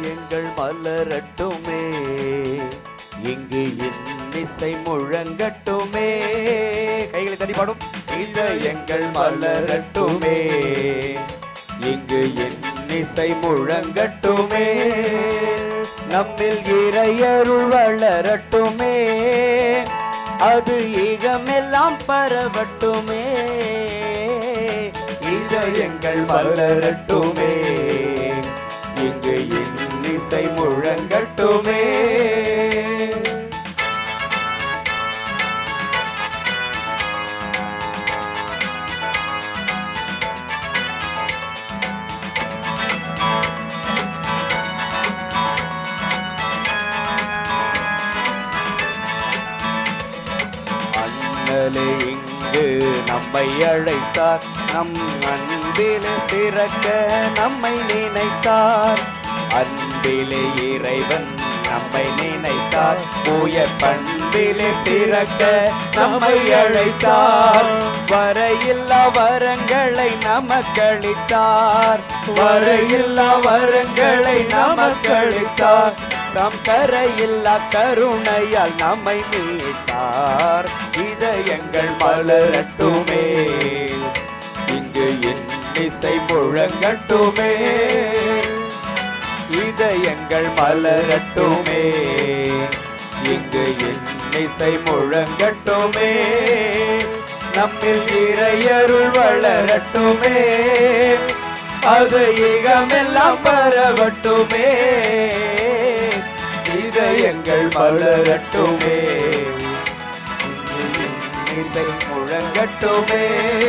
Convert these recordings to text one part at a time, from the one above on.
இதயங்கள் மலரட்டுமே இங்கு இன்னிசை முழங்கட்டுமே கைகளை தட்டி பாடும் இதயங்கள் மலரட்டுமே இங்கு இன்னிசை முழங்கட்டுமே நம்மில் இறையருள் வளரட்டுமே அது ஈகமெல்லாம் பரவட்டுமே இதயங்கள் மலரட்டுமே இங்கு இன்னிசை முழங்கட்டுமே அண்ணலே இங்கு நம்மை அழைத்தார் நம் அன்பிலே சிறக்க நம்மை நினைத்தார் அன்பிலே இறைவன் நம்மை நினைத்தார் தூய பண்பிலே சிறக்க நம்மை அழைத்தார் வரையில்லா வரங்களை நமக்களித்தார் வரையில்லா வரங்களை நமக்களித்தார் தம் கரையில்லா கருணையால் நம்மை மீட்டார் இதயங்கள் மலரட்டுமே இங்கு இன்னிசை முழங்கட்டுமே இதயங்கள் மலரட்டுமே இங்கு இன்னிசை முழங்கட்டுமே நம்மில் இறையருள் வளரட்டுமே அது ஈகமெல்லாம் பரவட்டுமே இதயங்கள் மலரட்டுமே இங்கு இன்னிசை முழங்கட்டுமே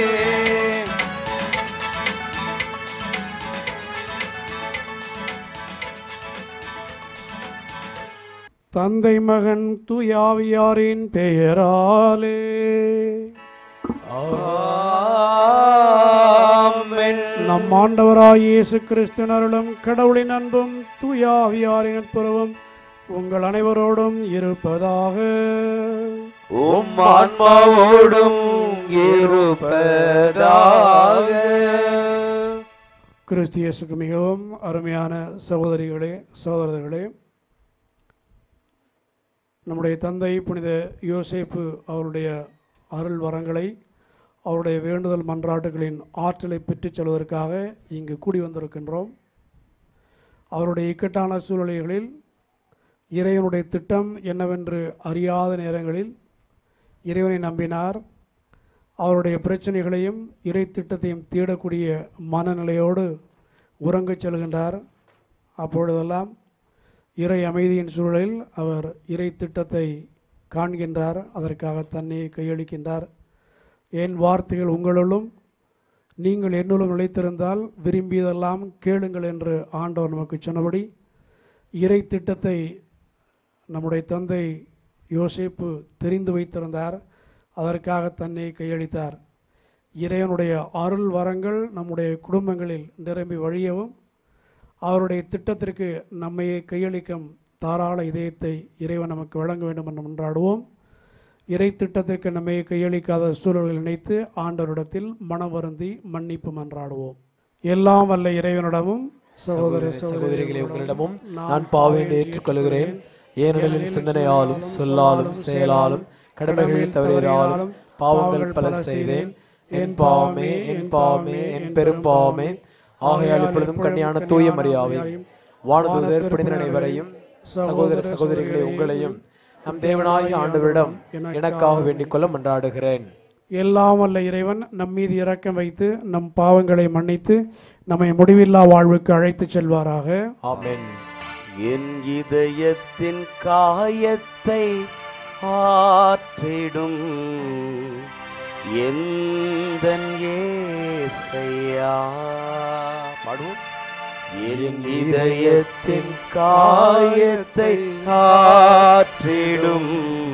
தந்தை மகன் தூயாவியாரின் பெயராலே ஆமென். நம் ஆண்டவராய் இயேசு கிறிஸ்துவின் அருளும் கடவுளின் அன்பும் தூயாவியாரின் நட்புறவும் உங்கள் அனைவரோடும் இருப்பதாக உம் ஆன்மாவோடும் இருப்பதாக கிறிஸ்து இயேசுக்கு மிகவும் அருமையான சகோதரிகளே சகோதரர்களே நம்முடைய தந்தை புனித யோசேப்பு அவருடைய அருள் வரங்களை அவருடைய வேண்டுதல் மன்றாட்டுகளின் ஆற்றலை பெற்றுச் செல்வதற்காக இங்கு கூடி வந்திருக்கின்றோம் அவருடைய இக்கட்டான சூழ்நிலைகளில் இறைவனுடைய திட்டம் என்னவென்று அறியாத நேரங்களில் இறைவனை நம்பினார் அவருடைய பிரச்சனைகளையும் இறை திட்டத்தையும் தேடக்கூடிய மனநிலையோடு உறங்கச் செல்கின்றார் அப்பொழுதெல்லாம் இறை அமைதியின் சூழலில் அவர் இறை திட்டத்தை காண்கின்றார் அதற்காக தன்னை கையளிக்கின்றார் என் வார்த்தைகள் உங்களுள்ளும் நீங்கள் என்னுள்ளும் நிலைத்திருந்தால் விரும்பியதெல்லாம் கேளுங்கள் என்று ஆண்டவர் நமக்கு சொன்னபடி இறை திட்டத்தை நம்முடைய தந்தை யோசேப்பு தெரிந்து வைத்திருந்தார் அதற்காக தன்னை கையளித்தார் இறைவனுடைய அருள் வரங்கள் நம்முடைய குடும்பங்களில் நிரம்பி வழியவும் அவருடைய திட்டத்திற்கு நம்மையே கையளிக்கும் தாராள இதயத்தை இறைவன் நமக்கு வழங்க வேண்டும் என்று மன்றாடுவோம் இறை திட்டத்திற்கு நம்மை கையளிக்காத சூழல்களை நினைத்து ஆண்டவரிடத்தில் மனம் வருந்தி மன்னிப்பு மன்றாடுவோம் எல்லாம் வல்ல இறைவனிடமும் சகோதர சகோதரிகளே உங்களிடமும் நான் பாவையை ஏற்றுக்கொள்கிறேன் ஏனெனில் சிந்தனையாலும் சொல்லாலும் செயலாலும் கடமைகளில் தவறினாலும் பாவங்கள் பல செய்தேன் என் பாவமே என் பாவமே என் பெரும் பாவமே ஆகையால் இப்பொழுதும் கண்ணியான தூய மரியாவை வானதூதர் புனித அனைவரையும் சகோதர சகோதரிகளே உங்களையும் நம் தேவனாகிய ஆண்டவரிடம் எனக்காக வேண்டிக் கொள்ள மன்றாடுகிறேன் எல்லாம் வல்ல இறைவன் நம் மீது இரக்கம் வைத்து நம் பாவங்களை மன்னித்து நம்மை முடிவில்லா வாழ்வுக்கு அழைத்துச் செல்வாராக ஆமென் என் இதயத்தின் காயத்தை ஆற்றிடும் எந்தன் ஏசையா பாடுவோம் என் இதயத்தின் காயத்தை ஆற்றிடும்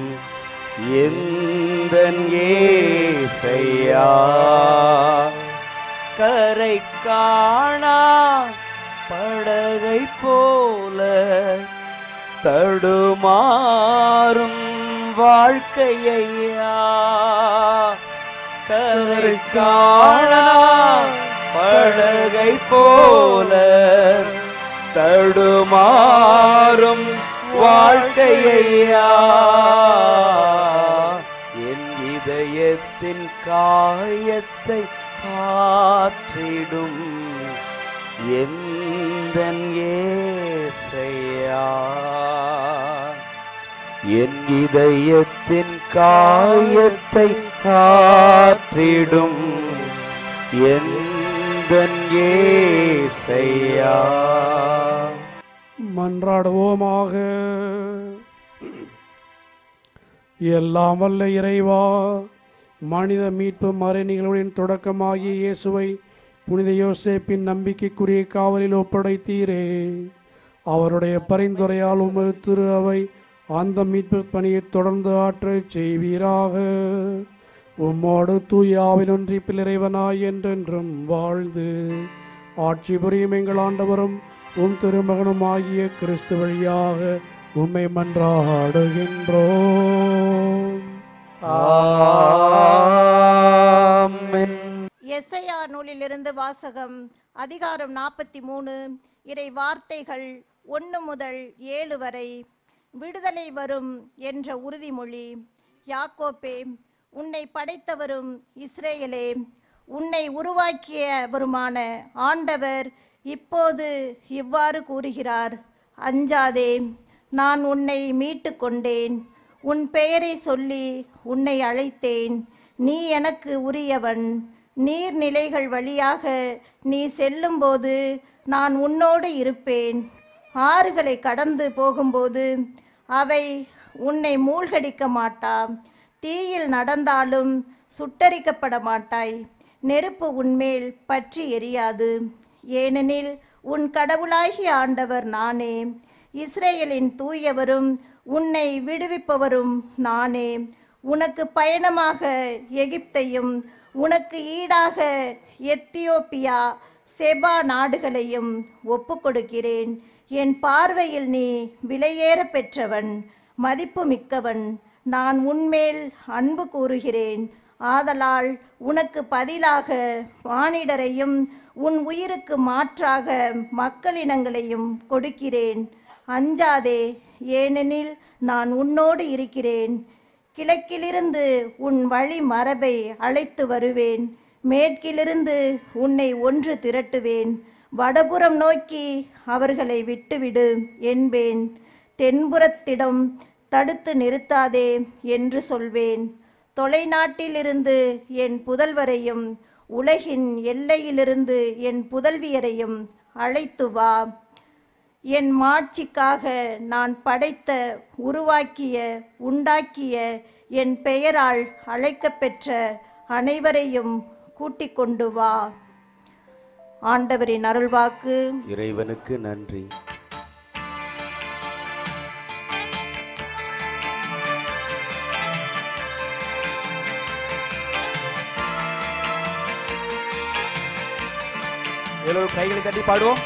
எந்தன் ஏசையா கரை காணா படகை போல தடுமாறும் வாழ்க்கையா கரை காணா படகை போல தடுமாறும் வாழ்க்கையா என் இதயத்தின் காயத்தை ஆற்றிடும் எந்தன் ஏசையா என் இதயத்தின் காயத்தை ஆற்றிடும் எந்தன் ஏசையா மன்றாடுவோமாக எல்லாம் வல்ல இறைவா மனித மீட்பு மறைநிகழ்வுகளின் தொடக்கமாகிய இயேசுவை புனித யோசேப்பின் நம்பிக்கைக்குரிய காவலில் ஒப்படைத்தீரே அவருடைய பரிந்துரையால் உமது திரு அவை அந்த மீட்பு பணியை தொடர்ந்து ஆற்றச் செய்வீராக உம்மோடு தூயாவின் ஒன்றிப்பில் இறைவனாய் என்றென்றும் வாழ்ந்து ஆட்சி புரியும் எங்கள் ஆண்டவரும் உம் திருமகனும் ஆகிய கிறிஸ்து வழியாக உம்மை மன்றாடுகின்றோம் ஆமென் எஸ்ஐயா நூலிலிருந்து வாசகம் அதிகாரம் நாற்பத்தி மூணு இறை வார்த்தைகள் ஒன்று முதல் ஏழு வரை விடுதலை வரும் என்ற உறுதிமொழி யாக்கோப்பே உன்னை படைத்தவரும் இஸ்ரேலே உன்னை உருவாக்கியவருமான ஆண்டவர் இப்போது இவ்வாறு கூறுகிறார் அஞ்சாதே நான் உன்னை மீட்டு கொண்டேன் உன் பெயரை சொல்லி உன்னை அழைத்தேன் நீ எனக்கு உரியவன் நீர்நிலைகள் வழியாக நீ செல்லும்போது நான் உன்னோடு இருப்பேன் ஆறுகளை கடந்து போகும்போது அவை உன்னை மூழ்கடிக்க மாட்டா தீயில் நடந்தாலும் சுட்டரிக்கப்பட மாட்டாய் நெருப்பு உன்மேல் பற்றி எரியாது ஏனெனில் உன் கடவுளாகிய ஆண்டவர் நானே இஸ்ரேலின் தூயவரும் உன்னை விடுவிப்பவரும் நானே உனக்கு பயணமாக எகிப்தையும் உனக்கு ஈடாக எத்தியோப்பியா செபா நாடுகளையும் ஒப்புக்கொடுக்கிறேன் என் பார்வையில் நீ விலையேற பெற்றவன் மதிப்பு மிக்கவன் நான் உன்மேல் அன்பு கூறுகிறேன் ஆதலால் உனக்கு பதிலாக மானிடரையும் உன் உயிருக்கு மாற்றாக மக்களினங்களையும் கொடுக்கிறேன் அஞ்சாதே ஏனெனில் நான் உன்னோடு இருக்கிறேன் கிழக்கிலிருந்து உன் வழி மரபை அழைத்து வருவேன் மேற்கிலிருந்து உன்னை ஒன்று திரட்டுவேன் வடபுறம் நோக்கி அவர்களை விட்டுவிடு என்பேன் தென்புறத்திடம் தடுத்து நிறுத்தாதே என்று சொல்வேன் தொலைநாட்டிலிருந்து என் புதல்வரையும் உலகின் எல்லையிலிருந்து என் புதல்வியரையும் அழைத்து வா என் மாட்சிக்காக நான் படைத்த உருவாக்கிய உண்டாக்கிய என் பெயரால் அழைக்கப்பெற்ற அனைவரையும் கூட்டிக் கொண்டு வா ஆண்டவரின் அருள்வாக்கு இறைவனுக்கு நன்றி எல்லோரும் கைகளை தட்டி பாடுவோம்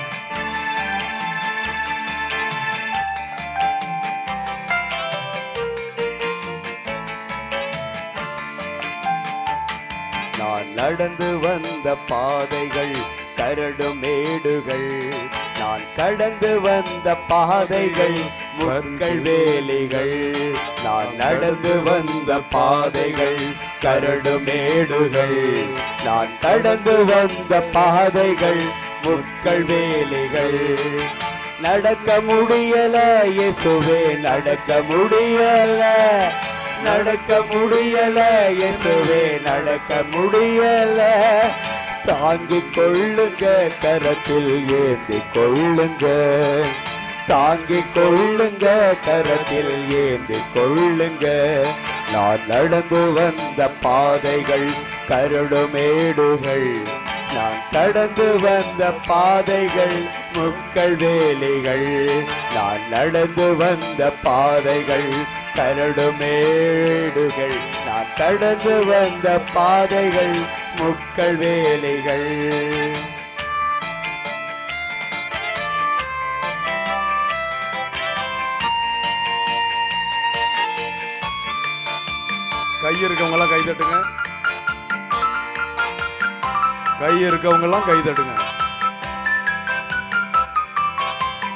நான் நடந்து வந்த பாதைகள் கரடு மேடுகள் நான் கடந்து வந்த பாதைகள் முற்கள் வேலிகள் நான் நடந்து வந்த பாதைகள் கரடு மேடுகள் நான் கடந்து வந்த பாதைகள் முற்கள் வேலிகள் நடக்க முடியல இயேசுவே நடக்க முடியல நடக்க முடியல இயேசுவே நடக்க முடியல தாங்கிக் கொள்ளுங்க கரத்தில் ஏந்தி கொள்ளுங்க தாங்கிக் கொள்ளுங்க கரத்தில் ஏந்தி கொள்ளுங்க நான் நடந்து வந்த பாதைகள் கரடுமேடுகள் நான் கடந்து வந்த பாதைகள் முக்கள் வேலிகள் நான் நடந்து வந்த பாதைகள் கரடுமேடுகள் நான் கடந்து வந்த பாதைகள் முக்கள் வேலிகள் கை இருக்கவங்க எல்லாம் கை தட்டுங்க கை இருக்கவங்க எல்லாம் கை தட்டுங்க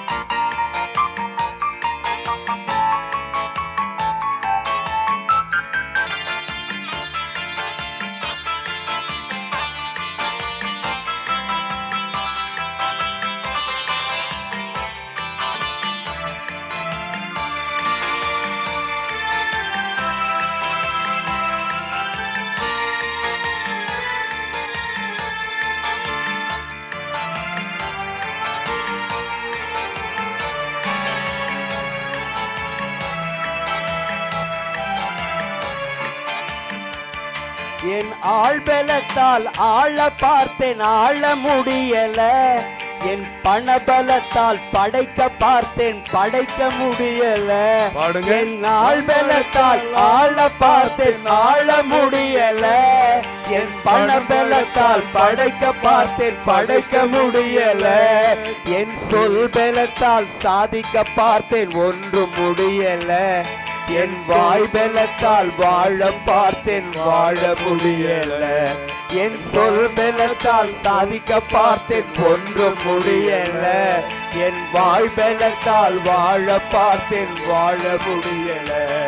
என் ஆழ்பலத்தால் ஆள பார்த்தேன் ஆள முடியல என் பணபலத்தால் படைக்க பார்த்தேன் படைக்க முடியல பாடுங்க. என் ஆழ்பலத்தால் ஆள பார்த்தேன் ஆள முடியல என் பணபலத்தால் படைக்க பார்த்தேன் படைக்க முடியல என் சொல் பலத்தால் சாதிக்க பார்த்தேன் ஒன்றும் முடியல என் வாய் பலத்தால் வாழ பார்த்தேன் வாழ முடியல என் சொல் பலத்தால் சாதிக்க பார்த்தேன் ஒன்றும் முடியல என் வாய் பலத்தால் வாழ பார்த்தேன் வாழ முடியல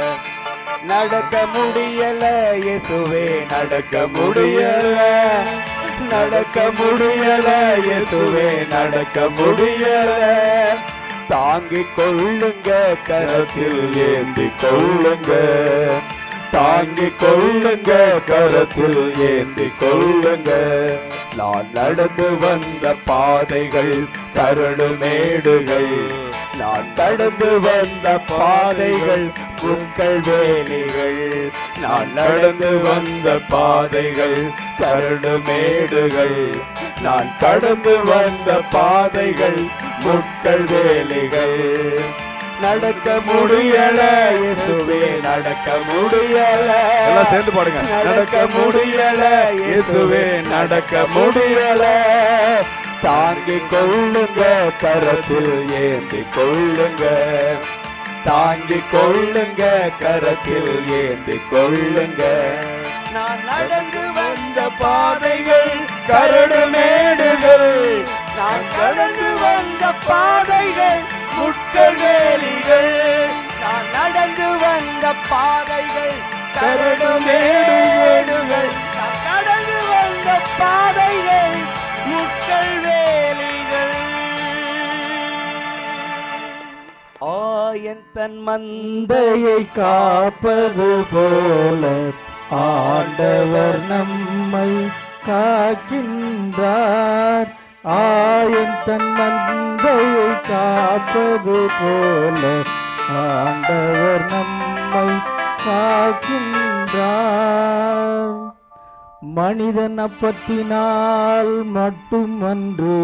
நடக்க முடியல இயேசுவே நடக்க முடியல நடக்க முடியல இயேசுவே நடக்க முடியல தாங்கிக் கொள்ளுங்க கரத்தில் ஏந்தி கொள்ளுங்க தாங்கிக் கொள்ளுங்க கரத்தில் ஏந்தி கொள்ளுங்க நான் நடந்து வந்த பாதைகள் கரடு மேடுகள் நான் கடந்து வந்த பாதைகள் புற்கள் வேலிகள் நான் நடந்து வந்த பாதைகள் கரடு மேடுகள் நான் கடந்து வந்த பாதைகள் முட்கள் வேலிகள் நடக்க முடியல இயேசுவே நடக்க முடியல எல்லாம் சேர்ந்து பாடுங்க. நடக்க முடியல இயேசுவே நடக்க முடியல தாங்கிக் கொள்ளுங்க கரத்தில் ஏந்தி கொள்ளுங்க தாங்கிக் கொள்ளுங்க கரத்தில் ஏந்தி கொள்ளுங்க நான் நடந்து வந்த பாதைகள் கரடு மேடுகள் நான் கடந்து வந்த பாதைகள் முட்கள் வேலிகள் நான் நடந்து வந்த பாதைகள் கரடு மேடுகள் நான் கடந்து வந்த பாதைகள் முட்கள் வேலிகள் ஆயன் தன் மந்தையை காப்பது போல ஆண்டவர் நம்மை காக்கின்றார் ஆயன் தன் மந்தையை காப்பது போல ஆண்டவர் நம்மை காக்கின்றார் மனிதன் அப்பத்தினால் மட்டுமன்று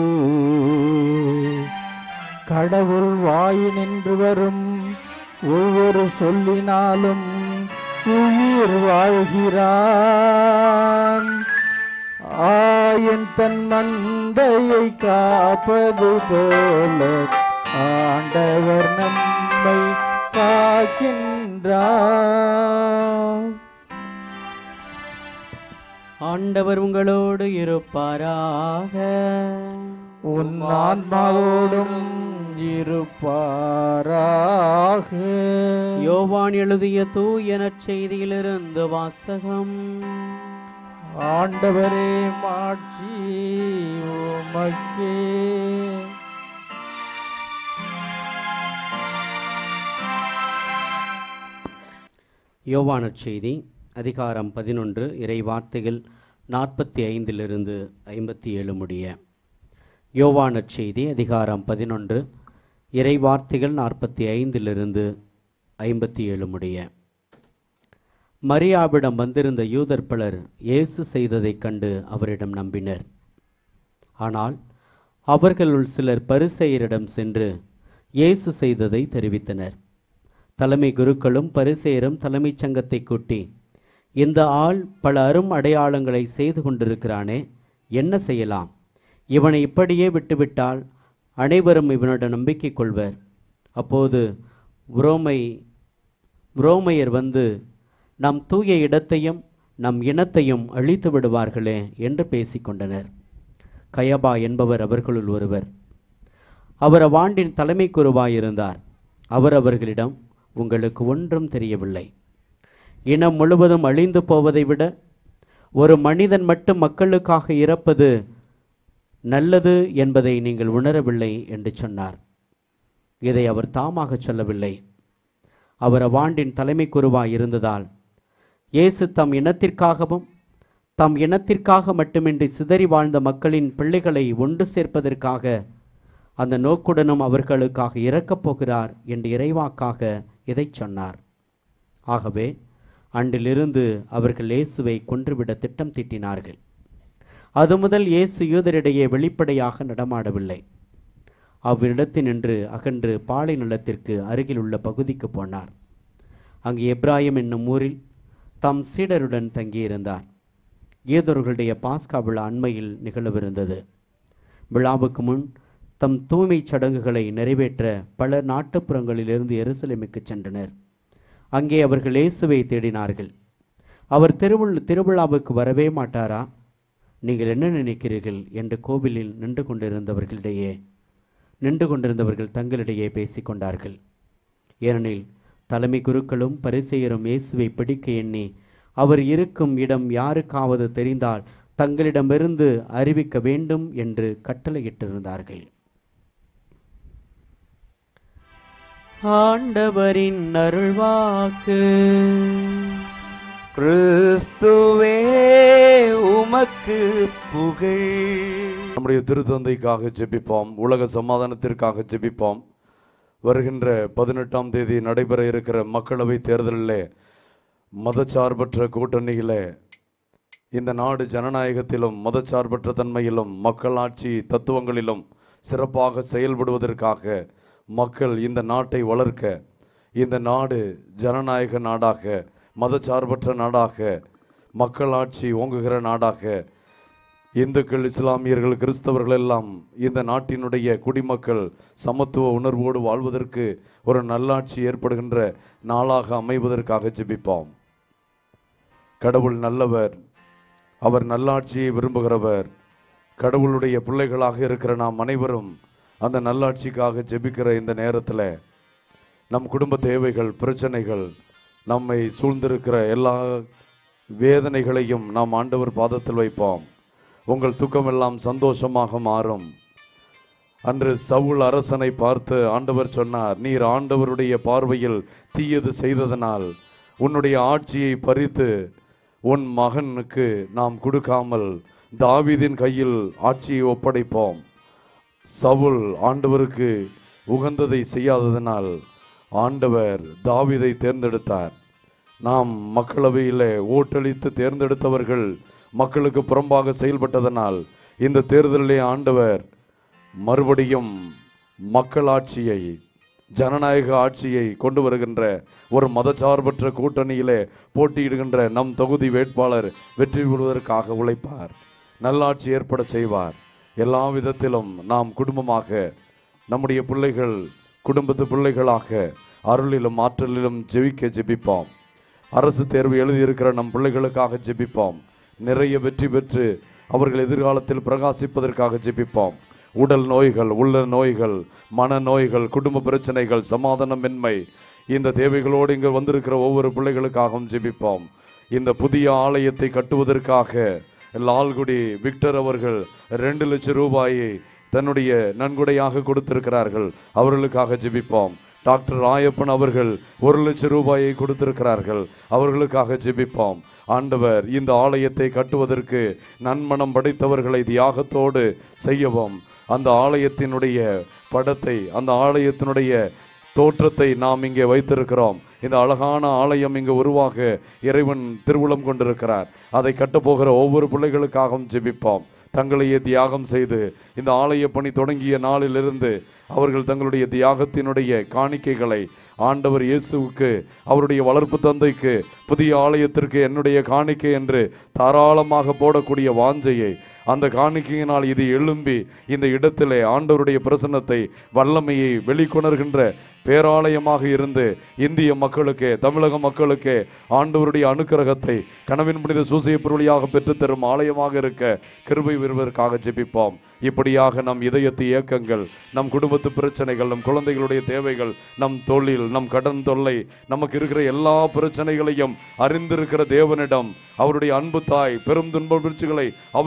கடவுள் வாயினின்று வரும் ஒவ்வொரு சொல்லினாலும் உயிர் வாழ்கிறான் ஆயன் தன் மந்தையை காப்பது போல ஆண்டவர் நம்மை காக்கின்றார் ஆண்டவர் உங்களோடு இருப்பாராக உன் ஆன்மாவோடும் இருப்பாராக யோவான் எழுதிய தூய நற்செய்தியிலிருந்து வாசகம் ஆண்டவரே மாட்சி உமக்கே யோவான் நற்செய்தி அதிகாரம் பதினொன்று இறை வார்த்தைகள் நாற்பத்தி ஐந்திலிருந்து ஐம்பத்தி ஏழு முடிய யோவான் நற்செய்தி அதிகாரம் பதினொன்று இறை வார்த்தைகள் நாற்பத்தி ஐந்திலிருந்து ஐம்பத்தி ஏழு முடிய மரியாவிடம் வந்திருந்த யூதர் பலர் இயேசு செய்ததைக் கண்டு அவரிடம் நம்பினர் ஆனால் அவர்களுள் சிலர் பரிசெயரிடம் சென்று இயேசு செய்ததை தெரிவித்தனர் தலைமை குருக்களும் பரிசேயரும் தலைமைச் சங்கத்தை கூட்டி இந்த ஆள் பல அரும் அடையாளங்களை செய்து கொண்டிருக்கிறானே என்ன செய்யலாம் இவனை இப்படியே விட்டுவிட்டால் அனைவரும் இவனிடம் நம்பிக்கை கொள்வர் அப்போது உரோமை உரோமையர் வந்து நம் தூய இடத்தையும் நம் இனத்தையும் அழித்து விடுவார்களே என்று பேசிக்கொண்டனர் கயபா என்பவர் அவர்களுள் ஒருவர் அவர் அவ்வாண்டின் தலைமை குருவாயிருந்தார் அவர் அவர்களிடம் உங்களுக்கு ஒன்றும் தெரியவில்லை இனம் முழுவதும் அழிந்து போவதை விட ஒரு மனிதன் மட்டும் மக்களுக்காக இறப்பது நல்லது என்பதை நீங்கள் உணரவில்லை என்று சொன்னார் இதை அவர் தாமாக சொல்லவில்லை அவர் அவ்வாண்டின் தலைமை குருவாய் இருந்ததால் இயேசு தம் இனத்திற்காகவும் தம் இனத்திற்காக மட்டுமின்றி சிதறி வாழ்ந்த மக்களின் பிள்ளைகளை ஒன்று சேர்ப்பதற்காக அந்த நோக்குடனும் அவர்களுக்காக இறக்கப் போகிறார் என்று இறைவாக்காக இதைச் சொன்னார் ஆகவே அன்றிலிருந்து அவர்கள் இயேசுவை கொன்றுவிட திட்டம் தீட்டினார்கள் அது முதல் இயேசு யூதரிடையே வெளிப்படையாக நடமாடவில்லை அவ்விடத்தினின்று அகன்று பாலை நிலத்திற்கு அருகிலுள்ள பகுதிக்கு போனார் அங்கு எப்ராயம் என்னும் ஊரில் தம் சீடருடன் தங்கியிருந்தார் யூதர்களுடைய பாஸ்கா விழா அண்மையில் நிகழவிருந்தது விழாவுக்கு முன் தம் தூய்மைச் சடங்குகளை நிறைவேற்ற பல நாட்டுப்புறங்களிலிருந்து எருசலேமுக்கு சென்றனர் அங்கே அவர்கள் இயேசுவை தேடினார்கள் அவர் திருவுள் திருவிழாவுக்கு வரவே மாட்டாரா நீங்கள் என்ன நினைக்கிறீர்கள் என்று கோவிலில் நின்று கொண்டிருந்தவர்களிடையே நின்று கொண்டிருந்தவர்கள் தங்களிடையே பேசிக்கொண்டார்கள் ஏனெனில் தலைமை குருக்களும் பரிசெயரும் இயேசுவை பிடிக்க எண்ணி அவர் இருக்கும் இடம் யாருக்காவது தெரிந்தால் தங்களிடமிருந்து அறிவிக்க வேண்டும் என்று கட்டளையிட்டிருந்தார்கள் ஆண்டவரின் அருள்வாக்கு கிறிஸ்துவே உமக்கு புகழ் நம்முடைய திருத்தந்தைக்காக ஜெபிப்போம் உலக சமாதானத்திற்காக ஜெபிப்போம் வருகின்ற பதினெட்டாம் தேதி நடைபெற இருக்கிற மக்களவை தேர்தலிலே மதச்சார்பற்ற கூட்டணியிலே இந்த நாடு ஜனநாயகத்திலும் மதச்சார்பற்ற தன்மையிலும் மக்களாட்சி தத்துவங்களிலும் சிறப்பாக செயல்படுவதற்காக மக்கள் இந்த நாட்டை வளர்க்க இந்த நாடு ஜனநாயக நாடாக மதச்சார்பற்ற நாடாக மக்களாட்சி ஓங்குகிற நாடாக இந்துக்கள் இஸ்லாமியர்கள் கிறிஸ்தவர்கள் எல்லாம் இந்த நாட்டினுடைய குடிமக்கள் சமத்துவ உணர்வோடு வாழ்வதற்கு ஒரு நல்லாட்சி ஏற்படுகின்ற நாளாக அமைவதற்காக ஜெபிப்போம் கடவுள் நல்லவர் அவர் நல்லாட்சியை விரும்புகிறவர் கடவுளுடைய பிள்ளைகளாக இருக்கிற நாம் அனைவரும் அந்த நல்லாட்சிக்காக ஜெபிக்கிற இந்த நேரத்தில் நம் குடும்ப தேவைகள் பிரச்சனைகள் நம்மை சூழ்ந்திருக்கிற எல்லா வேதனைகளையும் நாம் ஆண்டவர் பாதத்தில் வைப்போம் உங்கள் துக்கமெல்லாம் சந்தோஷமாக மாறும் அன்று சவுல் அரசனை பார்த்து ஆண்டவர் சொன்னார் நீர் ஆண்டவருடைய பார்வையில் தீயது செய்ததனால் உன்னுடைய ஆட்சியை பறித்து உன் மகனுக்கு நாம் கொடுக்காமல் தாவீதின் கையில் ஆட்சியை ஒப்படைப்போம் சவுல் ஆண்டவருக்கு உகந்ததை செய்யாததனால் ஆண்டவர் தாவீதை தேர்ந்தெடுத்தார் நாம் மக்களவையிலே ஓட்டளித்து தேர்ந்தெடுத்தவர்கள் மக்களுக்கு புறம்பாக செயல்பட்டதனால் இந்த தேர்தலிலே ஆண்டவர் மறுபடியும் மக்களாட்சியை ஜனநாயக ஆட்சியை கொண்டு வருகின்ற ஒரு மதச்சார்பற்ற கூட்டணியிலே போட்டியிடுகின்ற நம் தொகுதி வேட்பாளர் வெற்றி பெறுவதற்காக உழைப்பார் நல்லாட்சி ஏற்பட செய்வார் எல்லா விதத்திலும் நாம் குடும்பமாக நம்முடைய பிள்ளைகள் குடும்பத்து பிள்ளைகளாக அருளிலும் ஆற்றலிலும் ஜெபிக்க ஜெபிப்போம் அரசு தேர்வு எழுதியிருக்கிற நம் பிள்ளைகளுக்காக ஜெபிப்போம் நிறைய வெற்றி பெற்று அவர்கள் எதிர்காலத்தில் பிரகாசிப்பதற்காக ஜெபிப்போம் உடல் நோய்கள் உள்ள நோய்கள் மன நோய்கள் குடும்ப பிரச்சனைகள் சமாதானமின்மை இந்த தேவைகளோடு இங்கு வந்திருக்கிற ஒவ்வொரு பிள்ளைகளுக்காகவும் ஜெபிப்போம் இந்த புதிய ஆலயத்தை கட்டுவதற்காக லால்குடி விக்டர் அவர்கள் ரெண்டு லட்சம் ரூபாயை தன்னுடைய நன்கொடையாக கொடுத்திருக்கிறார்கள் அவர்களுக்காக ஜெபிப்போம் டாக்டர் ராயப்பன் அவர்கள் ஒரு லட்சம் ரூபாயை கொடுத்திருக்கிறார்கள் அவர்களுக்காக ஜெபிப்போம் ஆண்டவர் இந்த ஆலயத்தை கட்டுவதற்கு நன்மனம் படைத்தவர்களை தியாகத்தோடு செய்யவும் அந்த ஆலயத்தினுடைய படத்தை அந்த ஆலயத்தினுடைய தோற்றத்தை நாம் இங்கே வைத்திருக்கிறோம் இந்த அழகான ஆலயம் இங்கு உருவாக இறைவன் திருவுளம் கொண்டிருக்கிறார் அதை கட்டப்போகிற ஒவ்வொரு பிள்ளைகளுக்காகவும் ஜெபிப்போம் தங்களையே தியாகம் செய்து இந்த ஆலய பணி தொடங்கிய நாளிலிருந்து அவர்கள் தங்களுடைய தியாகத்தினுடைய காணிக்கைகளை ஆண்டவர் இயேசுவுக்கு அவருடைய வளர்ப்பு தந்தைக்கு புதிய ஆலயத்திற்கு என்னுடைய காணிக்கை என்று தாராளமாக போடக்கூடிய வாஞ்சையை அந்த காணிக்கையினால் இது எழும்பி இந்த இடத்திலே ஆண்டவருடைய பிரசன்னத்தை வல்லமையை வெளிக்கொணர்கின்ற பேராலயமாக இருந்து இந்திய மக்களுக்கு தமிழக மக்களுக்கு ஆண்டவருடைய அனுக்கிரகத்தை கனவின் புனித சூசையப்பர் வழியாக பெற்றுத்தரும் ஆலயமாக இருக்க கிருபை விருவதற்காக ஜெபிப்போம் இப்படியாக நம் இதயத்து இயக்கங்கள் நம் குடும்பத்து பிரச்சனைகள் நம் குழந்தைகளுடைய தேவைகள் நம் தொழில் நம் கடன் தொல்லை நமக்கு இருக்கிற எல்லா பிரச்சனைகளையும் அறிந்திருக்கிற தேவனிடம் அவருடைய அன்பு தாய் பெரும் துன்ப விருட்சிகளை அவளுக்கின்ற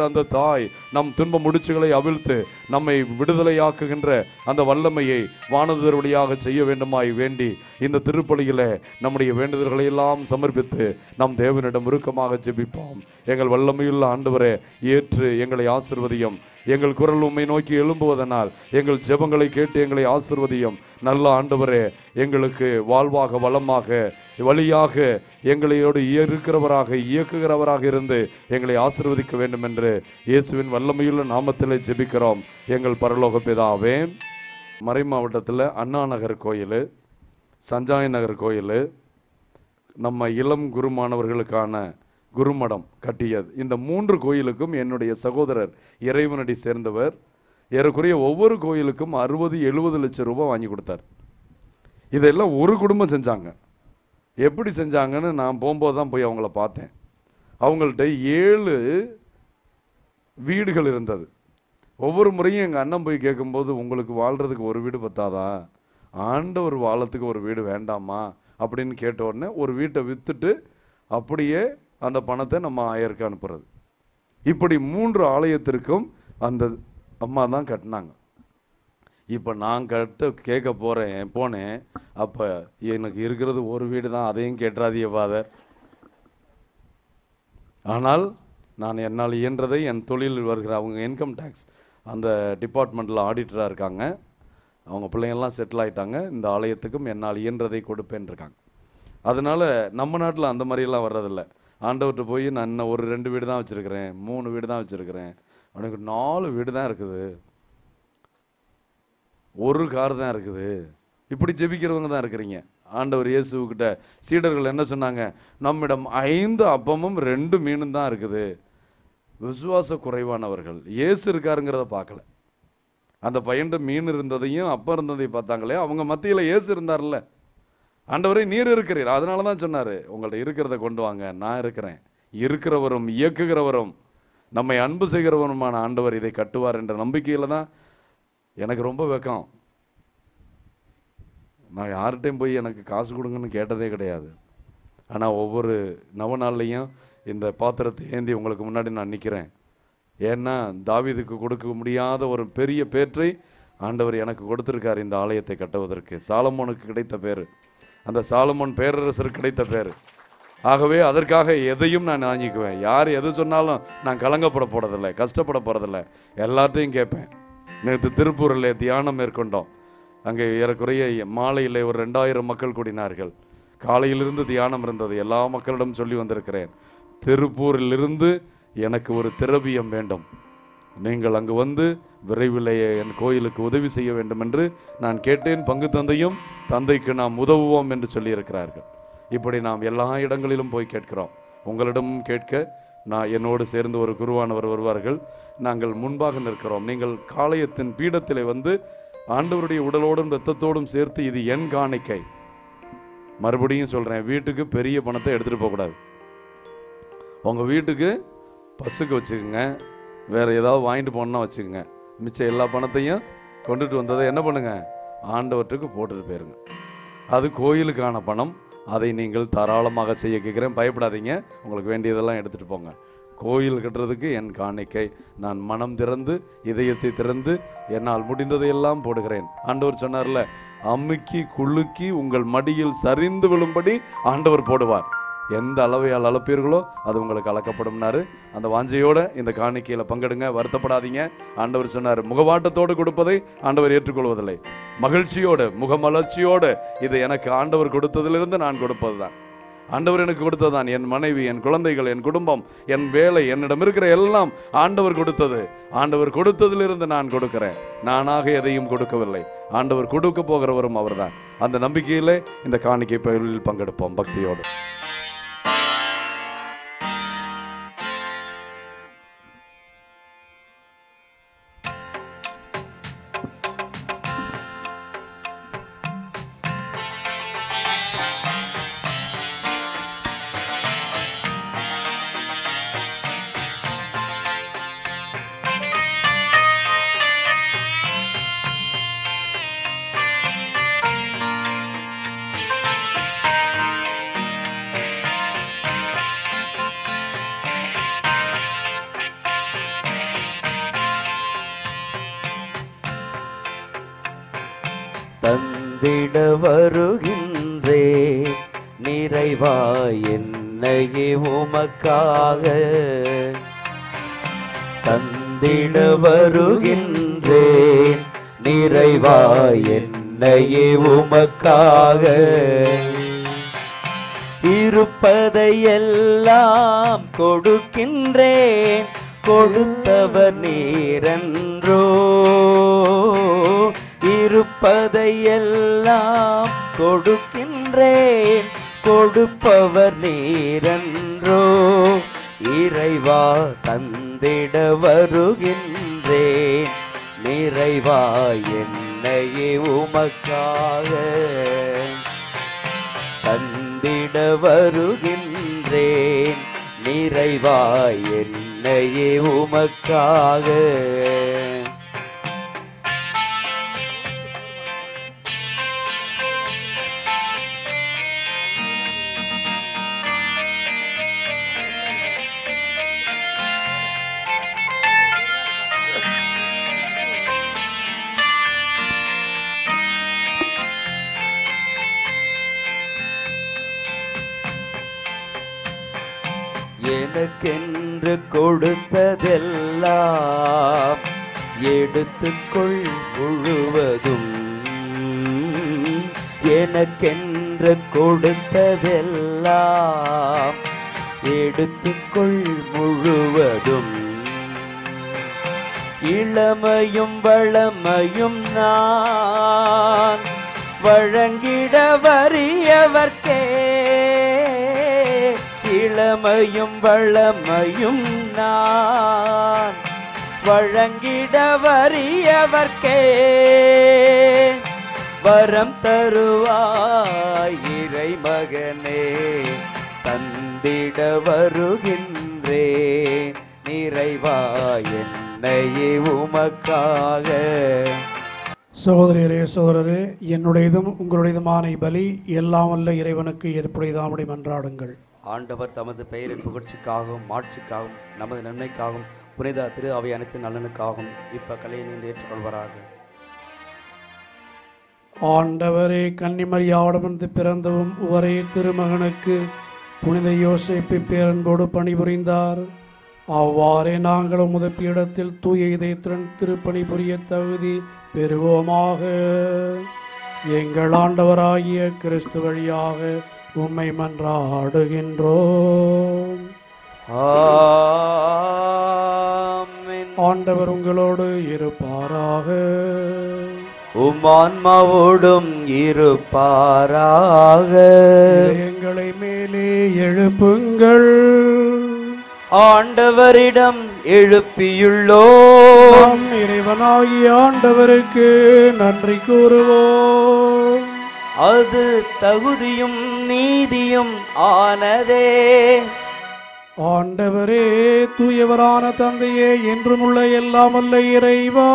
அந்த தாய் நம் துன்ப முடிச்சுகளை அவிழ்த்து நம்மை விடுதலையாக்குகின்ற அந்த வல்லமையை வானதர் வழியாக செய்ய வேண்டுமாய் வேண்டி இந்த திருப்பலியில நம்முடைய வேண்டுதல்களை எல்லாம் சமர்ப்பித்து நம் தேவனிடம் உருக்கமாக ஜெபிப்போம் எங்கள் வல்லமையுள்ள ஆண்டவரே ஏற்று எங்களை ஆசிர்வதியும் எங்கள் குரல் உம்மை நோக்கி எழும்புவதனால் எங்கள் ஜெபங்களை கேட்டு எங்களை ஆசிர்வதியும் நல்ல ஆண்டவரே எங்களுக்கு வாழ்வாக வளமாக வழியாக எங்களையோடு இருக்கிறவராக இயக்குகிறவராக இருந்து எங்களை ஆசிர்வதிக்க வேண்டும் என்று இயேசுவின் வல்லமையுள்ள நாமத்திலே ஜெபிக்கிறோம் எங்கள் பரலோக பிதாவே மறை மாவட்டத்தில் அண்ணா நகர் கோயில் சஞ்சாய் நகர் கோயில் நம்ம இளம் குருமானவர்களுக்கான குருமடம் கட்டியது இந்த மூன்று கோயிலுக்கும் என்னுடைய சகோதரர் இறைவனடி சேர்ந்தவர் ஏறக்குறைய ஒவ்வொரு கோயிலுக்கும் அறுபது எழுபது லட்சம் ரூபாய் வாங்கி கொடுத்தார் இதெல்லாம் ஒரு குடும்பம் செஞ்சாங்க எப்படி செஞ்சாங்கன்னு நான் போகும்போது தான் போய் அவங்கள பார்த்தேன் அவங்கள்ட்ட ஏழு வீடுகள் இருந்தது ஒவ்வொரு முறையும் எங்கள் அண்ணன் போய் கேட்கும்போது உங்களுக்கு வாழ்கிறதுக்கு ஒரு வீடு பத்தாதா ஆண்டவர் வாழத்துக்கு ஒரு வீடு வேண்டாமா அப்படின்னு கேட்ட உடனே ஒரு வீட்டை விற்றுட்டு அப்படியே அந்த பணத்தை நம்ம ஆயருக்கு அனுப்புறது இப்படி மூன்று ஆலயத்திற்கும் அந்த அம்மா தான் கட்டினாங்க இப்போ நான் கட்ட கேட்க போகிறேன் போனேன் அப்போ எனக்கு இருக்கிறது ஒரு வீடு தான் அதையும் கேட்டுறாதிய ஃபாதர் ஆனால் நான் என்னால் இயன்றதை என் தொழிலில் வருகிற அவங்க இன்கம் டேக்ஸ் அந்த டிபார்ட்மெண்ட்டில் ஆடிட்டராக இருக்காங்க அவங்க பிள்ளைங்கள்லாம் செட்டில் ஆயிட்டாங்க இந்த ஆலயத்துக்கும் என்னால் இயன்றதை கொடுப்பேன் இருக்காங்க அதனால் நம்ம நாட்டில் அந்த மாதிரியெல்லாம் வர்றதில்ல ஆண்டவர்கிட்ட போய் நான் இன்னும் ஒரு ரெண்டு வீடு தான் வச்சுருக்கிறேன் மூணு வீடு தான் வச்சுருக்கிறேன் உனக்கு நாலு வீடு தான் இருக்குது ஒரு கார் தான் இருக்குது இப்படி ஜெபிக்கிறவங்க தான் இருக்கிறீங்க ஆண்டவர் இயேசுக்கிட்ட சீடர்கள் என்ன சொன்னாங்க நம்மிடம் ஐந்து அப்பமும் ரெண்டு மீனும் தான் இருக்குது விசுவாச குறைவானவர்கள் இயேசு இருக்காருங்கிறத பார்க்கல அந்த பையன்ட்ட மீன் இருந்ததையும் அப்பம் இருந்ததையும் பார்த்தாங்களே அவங்க மத்தியில் இயேசு இருந்தார்ல ஆண்டவரே நீர் இருக்கிறீர் அதனால தான் சொன்னார் உங்கள்ட்ட இருக்கிறத கொண்டு வாங்க நான் இருக்கிறேன் இருக்கிறவரும் இயக்குகிறவரும் நம்மை அன்பு செய்கிறவருமான ஆண்டவர் இதை கட்டுவார் என்ற நம்பிக்கையில் தான் எனக்கு ரொம்ப வெக்கம் நான் யார்கிட்டையும் போய் எனக்கு காசு கொடுங்கன்னு கேட்டதே கிடையாது ஆனால் ஒவ்வொரு நவநாள்லையும் இந்த பாத்திரத்தை ஏந்தி உங்களுக்கு முன்னாடி நான் நிற்கிறேன் ஏன்னா தாவீதுக்கு கொடுக்க முடியாத ஒரு பெரிய பேற்றை ஆண்டவர் எனக்கு கொடுத்திருக்கார் இந்த ஆலயத்தை கட்டுவதற்கு சாலமோனுக்கு கிடைத்த பேர் அந்த சாலமோன் பேரரசருக்கு கிடைத்த பேர் ஆகவே அதற்காக எதையும் நான் வாங்கிக்குவேன் யார் எது சொன்னாலும் நான் கலங்கப்பட போறதில்லை கஷ்டப்பட போறதில்லை எல்லாத்தையும் கேட்பேன் நேற்று திருப்பூரில் தியானம் மேற்கொண்டோம் அங்கே ஏறக்குறைய மாலையில் ஒரு ரெண்டாயிரம் மக்கள் கூடினார்கள் காலையிலிருந்து தியானம் இருந்தது எல்லா மக்களிடம் சொல்லி வந்திருக்கிறேன் திருப்பூரிலிருந்து எனக்கு ஒரு திரவியம் வேண்டும் நீங்கள் அங்கு வந்து விரைவிலேயே என் கோயிலுக்கு உதவி செய்ய வேண்டும் என்று நான் கேட்டேன் பங்கு தந்தையும் தந்தைக்கு நாம் உதவுவோம் என்று சொல்லியிருக்கிறார்கள் இப்படி நாம் எல்லா இடங்களிலும் போய் கேட்கிறோம் உங்களிடமும் கேட்க நான் என்னோடு சேர்ந்து ஒரு குருவானவர் வருவார்கள் நாங்கள் முன்பாக நிற்கிறோம் நீங்கள் காளையத்தின் பீடத்திலே வந்து ஆண்டவருடைய உடலோடும் இரத்தத்தோடும் சேர்த்து இது என் காணிக்கை மறுபடியும் சொல்றேன் வீட்டுக்கு பெரிய பணத்தை எடுத்துட்டு போகக்கூடாது உங்க வீட்டுக்கு பஸ்ஸுக்கு வச்சுக்கோங்க வேற ஏதாவது வாங்கிட்டு போனா வச்சுக்கோங்க மிச்சம் எல்லா பணத்தையும் கொண்டுட்டு வந்ததை என்ன பண்ணுங்க ஆண்டவற்றுக்கு போட்டுட்டு போயிருங்க அது கோயிலுக்கான பணம் அதை நீங்கள் தாராளமாக செய்ய கேட்குறேன் பயப்படாதீங்க உங்களுக்கு வேண்டியதெல்லாம் எடுத்துட்டு போங்க கோயில் கட்டுறதுக்கு என் காணிக்கை நான் மனம் திறந்து இதயத்தை திறந்து என்னால் முடிந்ததையெல்லாம் போடுகிறேன் ஆண்டவர் சொன்னார்ல அமுக்கி குலுக்கி உங்கள் மடியில் சரிந்து விழும்படி ஆண்டவர் போடுவார் எந்த அளவையால் அளப்பீர்களோ அது உங்களுக்கு அளக்கப்படும்னாரு அந்த வாஞ்சையோட இந்த காணிக்கையில் பங்கெடுங்க வருத்தப்படாதீங்க ஆண்டவர் சொன்னார் முகவாட்டத்தோடு கொடுப்பதை ஆண்டவர் ஏற்றுக்கொள்வதில்லை மகிழ்ச்சியோடு முகமலர்ச்சியோடு இது எனக்கு ஆண்டவர் கொடுத்ததிலிருந்து நான் கொடுப்பது தான் ஆண்டவர் எனக்கு கொடுத்ததுதான் என் மனைவி என் குழந்தைகள் என் குடும்பம் என் வேலை என்னிடம் இருக்கிற எல்லாம் ஆண்டவர் கொடுத்தது ஆண்டவர் கொடுத்ததிலிருந்து நான் கொடுக்கிறேன் நானாக எதையும் கொடுக்கவில்லை ஆண்டவர் கொடுக்க போகிறவரும் அவர்தான் அந்த நம்பிக்கையிலே இந்த காணிக்கை பயிரில் பங்கெடுப்போம் பக்தியோடு தந்திட வருகின்றேன் நிறைவாய் என்னையே உமக்காக தந்திட வருகின்றேன் நிறைவாய் என்னையே உமக்காக இருப்பதையெல்லாம் கொடுக்கின்றேன் கொடுத்தவர் நீரன்றோ இருப்பதையெல்லாம் கொடுக்கின்றேன் கொடுப்பவர் நீரன்றோ இறைவா தந்திட வருகின்றேன் நிறைவா என்னையே உமக்காக தந்திட வருகின்றேன் நிறைவாய் என்னையே உமக்காக எனக்கென்று கொடுத்ததெல்லாம் எடுத்துக்கொள் முழுவதும் எனக்கென்று கொடுத்ததெல்லாம் எடுத்துக்கொள் முழுவதும் இளமையும் வளமையும் நான் வழங்கிட வறியவர்க்கே இளமையும் வளமையும் நான் வழங்கிட வறியவர்க்கே வரம் தருவாய் இறைமகனே தந்திட வருகின்றேன் நிறைவாய் என்னையே உமக்காக சகோதரியரே சகோதரரே என்னுடையதும் உங்களுடையதுமான பலி எல்லாம் வல்ல இறைவனுக்கு ஏற்புடையதாமுடைய மன்றாடுங்கள் ஆண்டவர் தமது பெயரின் புகழ்ச்சிக்காகவும் மாட்சிக்காகவும் நமது நன்மைக்காகவும் புனித திரு அவை அனைத்து நலனுக்காகவும் இப்ப கலையை நின்று ஏற்றுக்கொள்வாராக ஆண்டவரே கன்னிமரியாவிடமிருந்து பிறந்தவும் ஒரே திருமகனுக்கு புனித யோசேப்பு பேரன்போடு பணிபுரிந்தார் அவ்வாறே நாங்கள் உமது பீடத்தில் தூய இதயத்துடன் திருப்பணி புரிய தகுதி பெறுவோமாக எங்கள் ஆண்டவராகிய கிறிஸ்து வழியாக உம்மை மன்றாடுகின்றோம் ஆமென். ஆண்டவர் உங்களோடு இருப்பாராக உம் ஆன்மாவோடும் இருப்பாராக எங்களை மேலே எழுப்புங்கள் ஆண்டவரிடம் எழுப்பியுள்ளோ நாம் இறைவனாகிய ஆண்டவருக்கு நன்றி கூறுவோம் அது தகுதியும் நீதியும் ஆனதே ஆண்டவரே தூயவரான தந்தையே என்றும் உள்ள எல்லாம் வல்ல இறைவா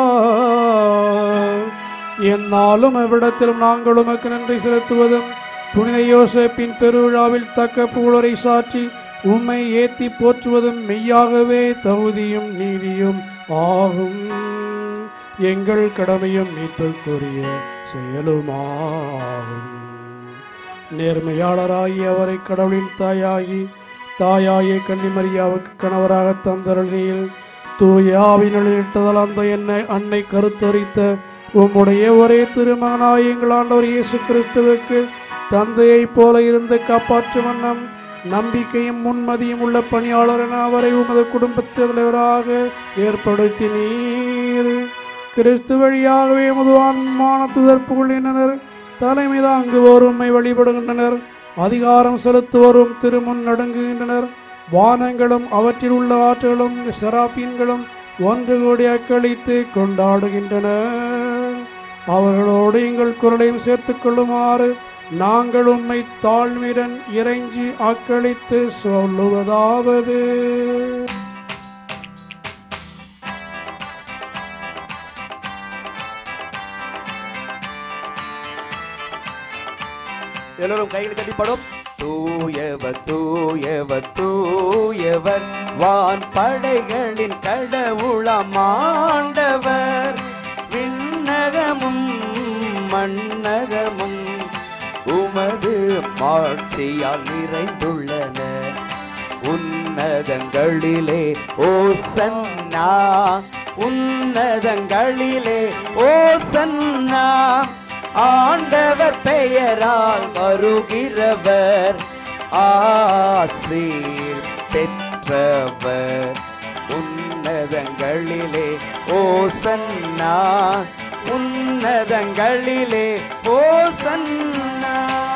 என்னாலும் எவ்விடத்திலும் நாங்கள் உமக்கு நன்றி செலுத்துவதும் புனித யோசேப்பின் பெருவிழாவில் தக்க புகழரை சாற்றி உம்மை ஏத்தி போற்றுவதும் மெய்யாகவே தகுதியும் நீதியும் ஆகும் எங்கள் கடமையும் மீட்புக்குரிய செயலுமாகும் நேர்மையாளராகி அவரை கடவுளின் தாயாகி தாயாயே கன்னிமரியாவுக்கு கணவராக தந்தருளில் தூய ஆவினுள் இட்டதால் அந்த என்னை அன்னை கருத்தரித்த உம்முடைய ஒரே திருமகனாய் எங்கள் ஆண்டவர் இயேசு கிறிஸ்துவுக்கு தந்தையைப் போல இருந்து காப்பாற்றும் வண்ணம் நம்பிக்கையும் முன்மதியும் உள்ள பணியாளர் என அவரை உமது குடும்பத் தலைவராக ஏற்படுத்தினீர் கிறிஸ்து வழியாகவே முதுவான்மான துதர்ப்புகளினர் தலைமை தாங்குவோர் உம்மை வழிபடுகின்றனர் அதிகாரம் செலுத்துவோரும் திருமுன் நடுங்குகின்றனர் வானங்களும் அவற்றில் உள்ள ஆற்றலும் செராபீன்களும் ஒன்று கூடி அக்களித்து கொண்டாடுகின்றனர் அவர்களோடு எங்கள் குரலையும் சேர்த்துக் கொள்ளுமாறு நாங்கள் உம்மை தாழ்மையுடன் இறைஞ்சி அக்களித்து சொல்லுவதாவது எல்லோரும் கைகள் தட்டிப்படும் தூயவர் தூயவர் தூயவர் வான் படைகளின் கடவுளமாண்டவர் விண்ணகமும் மன்னகமும் உமது மாட்சியால் நிறைந்துள்ளன உன்னதங்களிலே ஓசன்னா உன்னதங்களிலே ஓசன்னா ஆண்டவர் பெயரால் வருகிறவர் ஆசீர் பெற்றவர் உன்னதங்களிலே ஓசன்னா உன்னதங்களிலே ஓசன்னா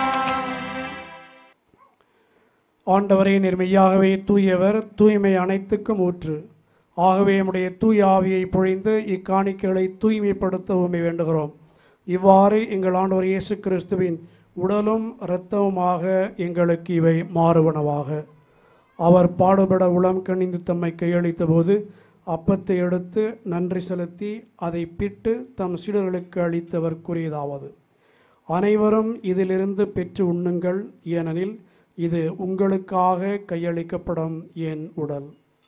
ஆண்டவரே நிர்மையாகவே தூயவர் தூய்மை அனைத்துக்கும் ஊற்று ஆகவே நம்முடைய தூய ஆவியை பொழிந்து இக்காணிக்கைகளை தூய்மைப்படுத்த உண்மை வேண்டுகிறோம் இவ்வாறு எங்கள் ஆண்டவர் இயேசு கிறிஸ்துவின் உடலும் இரத்தமுமாக எங்களுக்கு இவை மாறுவனவாக அவர் பாடுபட உளம் கணிந்து தம்மை கையளித்த போது அப்பத்தை எடுத்து நன்றி செலுத்தி அதை பிட்டு தம் சீடர்களுக்கு அளித்தவர் கூறியதாவது அனைவரும் இதிலிருந்து பெற்று உண்ணுங்கள் ஏனெனில் இது உங்களுக்காக கையளிக்கப்படும் என் உடல்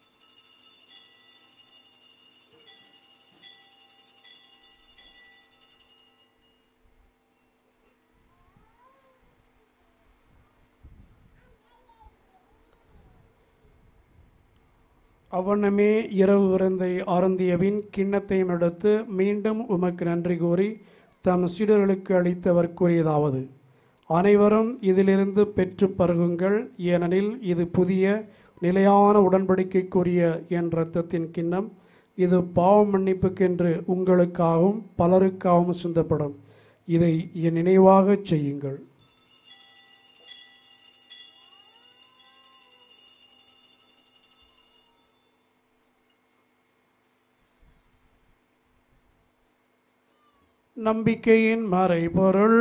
அவ்வண்ணமே இரவு விருந்தை அருந்தியபின் கிண்ணத்தையும் எடுத்து மீண்டும் உமக்கு நன்றி கூறி தம் சீடர்களுக்கு அளித்தவர் கூறியதாவது அனைவரும் இதிலிருந்து பெற்று பருகுங்கள் ஏனெனில் இது புதிய நிலையான உடன்படிக்கைக்குரிய என் இரத்தத்தின் கிண்ணம் இது பாவ மன்னிப்புக்கென்று உங்களுக்காகவும் பலருக்காகவும் சிந்தப்படும் இதை என் நினைவாகச் செய்யுங்கள் நம்பிக்கையின் மறைபொருள்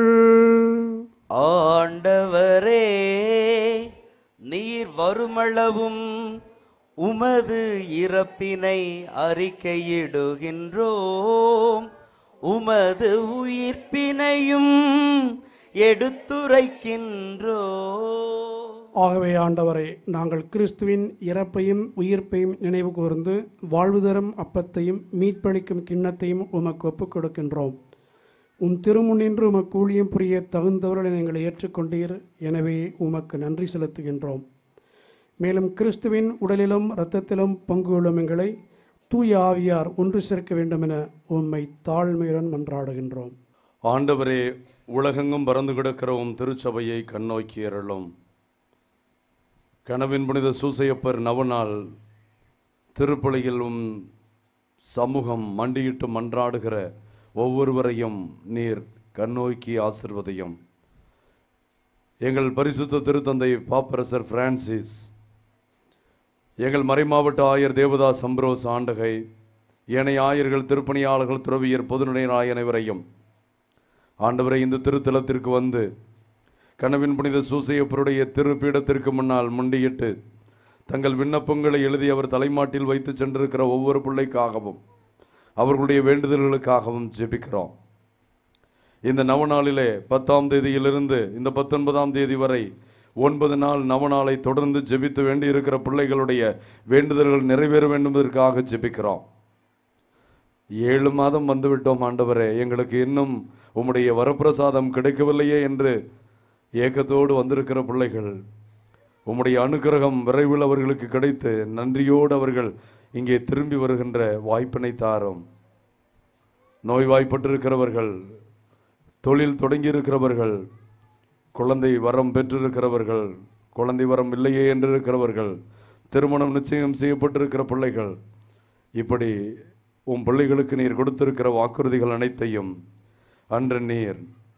ஆண்டவரே நீர் வருமளவும் உமது இறப்பினை அறிக்கையிடுகின்றோம் உமது உயிர்ப்பினையும் எடுத்துரைக்கின்றோம் ஆகவே ஆண்டவரே நாங்கள் கிறிஸ்துவின் இறப்பையும் உயிர்ப்பையும் நினைவு கூர்ந்து வாழ்வு தரும் அப்பத்தையும் மீட்பளிக்கும் கிண்ணத்தையும் உமக்கு ஒப்புக் கொடுக்கின்றோம் உம் திருமுன்னின்று உமக்கு ஊழியம் புரிய தகுந்தவர்களை நீங்கள் ஏற்றுக்கொண்டீர் எனவே உமக்கு நன்றி செலுத்துகின்றோம் மேலும் கிறிஸ்துவின் உடலிலும் இரத்தத்திலும் பங்கு கொள்ளும் எங்களை தூய ஆவியார் ஒன்று சேர்க்க வேண்டுமென உம்மை தாழ்மையுடன் மன்றாடுகின்றோம் ஆண்டவரே உலகெங்கும் பறந்து கிடக்கிற உம் திருச்சபையை கண்ணோக்கி அருளும் கனவின் புனித சூசையப்பர் நவநாள் திருப்பலியில் உம் சமூகம் மண்டியிட்டு மன்றாடுகிற ஒவ்வொருவரையும் நீர் கண்ணோக்கி ஆசிர்வதையும் எங்கள் பரிசுத்த திருத்தந்தை பாப்பரசர் பிரான்சிஸ் எங்கள் மறைமாவட்ட ஆயர் தேவதாஸ் அம்ப்ரோஸ் ஆண்டகை ஏனைய ஆயர்கள் திருப்பணியாளர்கள் துறவியர் பொதுநிலைய அனைவரையும் ஆண்டவரை இந்த திருத்தலத்திற்கு வந்து கனவின் புனித சூசையப்பருடைய திருப்பீடத்திற்கு முன்னால் முண்டியிட்டு தங்கள் விண்ணப்பங்களை எழுதி அவர் தலைமாட்டில் வைத்து சென்றிருக்கிற ஒவ்வொரு பிள்ளைக்காகவும் அவர்களுடைய வேண்டுதல்களுக்காகவும் ஜெபிக்கிறோம் இந்த நவநாளிலே பத்தாம் தேதியிலிருந்து இந்த பத்தொன்பதாம் தேதி வரை ஒன்பது நாள் நவநாளை தொடர்ந்து ஜெபித்து வேண்டி இருக்கிற பிள்ளைகளுடைய வேண்டுதல்கள் நிறைவேற வேண்டும் என்பதற்காக ஜெபிக்கிறோம் ஏழு மாதம் வந்துவிட்டோம் ஆண்டவரே எங்களுக்கு இன்னும் உம்முடைய வரப்பிரசாதம் கிடைக்கவில்லையே என்று ஏக்கத்தோடு வந்திருக்கிற பிள்ளைகள் உம்முடைய அனுக்கிரகம் விரைவில் அவர்களுக்கு கிடைத்து நன்றியோடு அவர்கள் இங்கே திரும்பி வருகின்ற வாய்ப்பினை தாரும் நோய்வாய்ப்பட்டிருக்கிறவர்கள் தொழில் தொடங்கியிருக்கிறவர்கள் குழந்தை வரம் பெற்றிருக்கிறவர்கள் குழந்தை வரம் இல்லையே என்று இருக்கிறவர்கள் திருமணம் நிச்சயம் செய்யப்பட்டிருக்கிற பிள்ளைகள் இப்படி உம் பிள்ளைகளுக்கு நீர் கொடுத்திருக்கிற வாக்குறுதிகள் அனைத்தையும் அன்று நீர்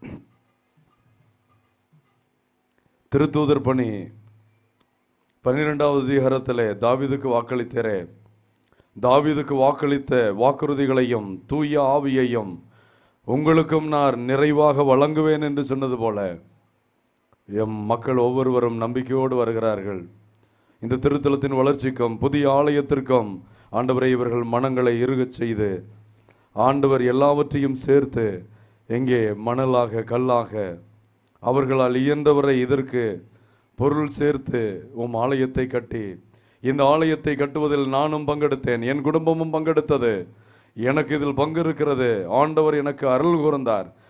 திருத்தூதர் பணி பன்னிரெண்டாவது அதிகாரத்திலே தாவீதுக்கு வாக்களித்தரே தாவீதுக்கு வாக்களித்த வாக்குறுதிகளையும் தூய ஆவியையும் உங்களுக்கும் நான் நிறைவாக வழங்குவேன் என்று சொன்னது போல எம் மக்கள் ஒவ்வொருவரும் நம்பிக்கையோடு வருகிறார்கள் இந்த திருத்தலத்தின் வளர்ச்சிக்கும் புதிய ஆலயத்திற்கும் ஆண்டவரை இவர்கள் மனங்களை இறுகச் செய்து ஆண்டவர் எல்லாவற்றையும் சேர்த்து எங்கே மணலாக கல்லாக அவர்களால் இயன்றவரை இதற்கு பொருள் சேர்த்து உம் ஆலயத்தை கட்டி இந்த ஆலயத்தை கட்டுவதில் நானும் பங்கெடுத்தேன் என் குடும்பமும் பங்கெடுத்தது எனக்கு இதில் பங்கு இருக்கிறது ஆண்டவர் எனக்கு அருள் கூர்ந்தார்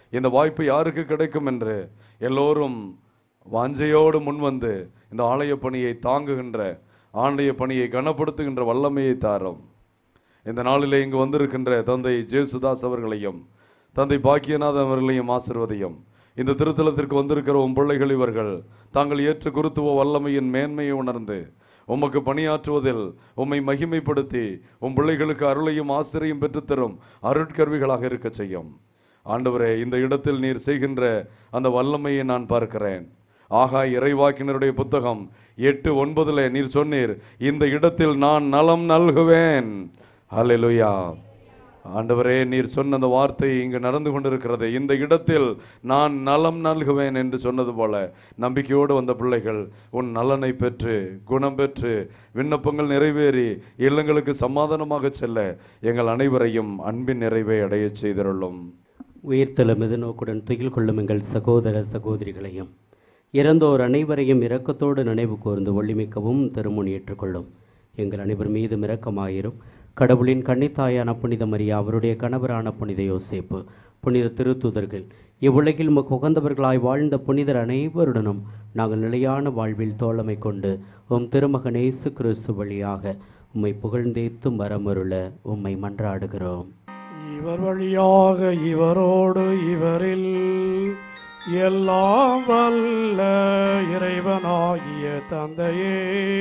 இந்த வாய்ப்பு யாருக்கு கிடைக்கும் என்று எல்லோரும் வாஞ்சையோடு முன்வந்து இந்த ஆலய பணியை தாங்குகின்ற ஆலய பணியை கனப்படுத்துகின்ற வல்லமையை தாரும் இந்த நாளிலே இங்கு வந்திருக்கின்ற தந்தை ஜேசுதாஸ் அவர்களையும் தந்தை பாக்கியநாதன் அவர்களையும் ஆசிர்வதியும் இந்த திருத்தலத்திற்கு வந்திருக்கிற உம் பிள்ளைகள் இவர்கள் தாங்கள் ஏற்ற குருத்துவ வல்லமையின் மேன்மையை உணர்ந்து உமக்கு பணியாற்றுவதில் உம்மை மகிமைப்படுத்தி உம் பிள்ளைகளுக்கு அருளையும் ஆசிரியம் பெற்றுத்தரும் அருட்கருவிகளாக இருக்கச் செய்யும் ஆண்டவரே இந்த இடத்தில் நீர் செய்கின்ற அந்த வல்லமையை நான் பார்க்கிறேன் ஆகா இறைவாக்கினருடைய புத்தகம் எட்டு ஒன்பதுல நீர் சொன்னீர் இந்த இடத்தில் நான் நலம் நல்குவேன் ஹalleluya ஆண்டவரே நீர் சொன்ன அந்த வார்த்தை இங்கு நடந்து கொண்டிருக்கிறது இந்த இடத்தில் நான் நலம் நல்குவேன் என்று சொன்னது போல நம்பிக்கையோடு வந்த பிள்ளைகள் உன் நலனை பெற்று குணம் பெற்று விண்ணப்பங்கள் நிறைவேறி இல்லங்களுக்கு சமாதானமாக செல்ல எங்கள் அனைவரையும் அன்பின் நிறைவை அடையச் செய்தருளும் உயிர்த்தெழும் நோக்குடன் துயில் கொள்ளும் எங்கள் சகோதர சகோதரிகளையும் இறந்தோர் அனைவரையும் இரக்கத்தோடு நினைவு கூர்ந்து ஒளிமிக்கவும் திருமுன் ஏற்றுக்கொள்ளும் எங்கள் அனைவர் மீதும் இரக்கமாயிரும் கடவுளின் கன்னித்தாயான புனித மரியா அவருடைய கணவரான புனித யோசேப்பு புனித திருத்துதர்கள் இவ்வுலகில் உமக்கு உகந்தவர்களாய் வாழ்ந்த புனிதர் அனைவருடனும் நாங்கள் நிலையான வாழ்வில் தோழமை கொண்டு உம் திருமகன் இயேசு கிறிஸ்து வழியாக உம்மை புகழ்ந்தேத்தும் வரமருள உம்மை மன்றாடுகிறோம் இவர் வழியாக இவரோடு இவரில் எல்லாம் வல்ல இறைவனாகிய தந்தையே